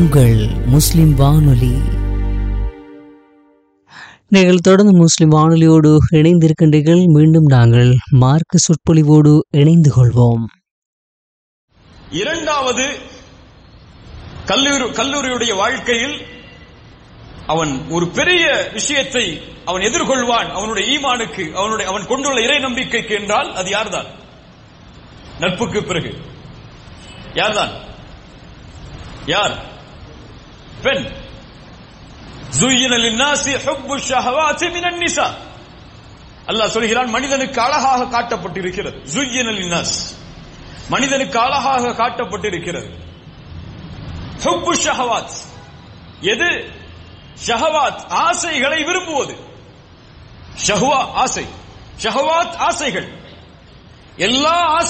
உங்கள் முஸ்லிம் வானொலி நீங்கள் தொடர்ந்து முஸ்லிம் வானொலியோடு இணைந்திருக்கின்றீர்கள் மீண்டும் நாங்கள் மார்க்க சொற்பொழிவோடு இணைந்து கொள்வோம் இரண்டாவது கல்லூரி கல்லூரியுடைய வாழ்க்கையில் அவன் ஒரு பெரிய விஷயத்தை அவன் எதிர்கொள்வான் அவனுடைய ஈமானுக்கு அவனுடைய அவன் கொண்டுள்ள இறை நம்பிக்கைக்கு என்றால் அது யார்தான் நட்புக்கு பிறகு யார்தான் யார் பெண் زُيِّنَ لِلنَّاسِ حُبُّ الشَّهَوَاتِ مِنَ النِّسَاءِ அல்லாஹ் சொல்கிறான் மனிதனுக்கு அழகாக காட்டப்பட்டிருக்கிறது زُيِّنَ لِلنَّاسِ மனிதனுக்கு அழகாக காட்டப்பட்டிருக்கிறது ஹுப்பு ஷஹவாத் எது ஷஹவாத் ஆசைகளை விரும்புவது ஷஹ்வா ஆசை ஷஹவாத் ஆசைகள் எல்லா ஆசை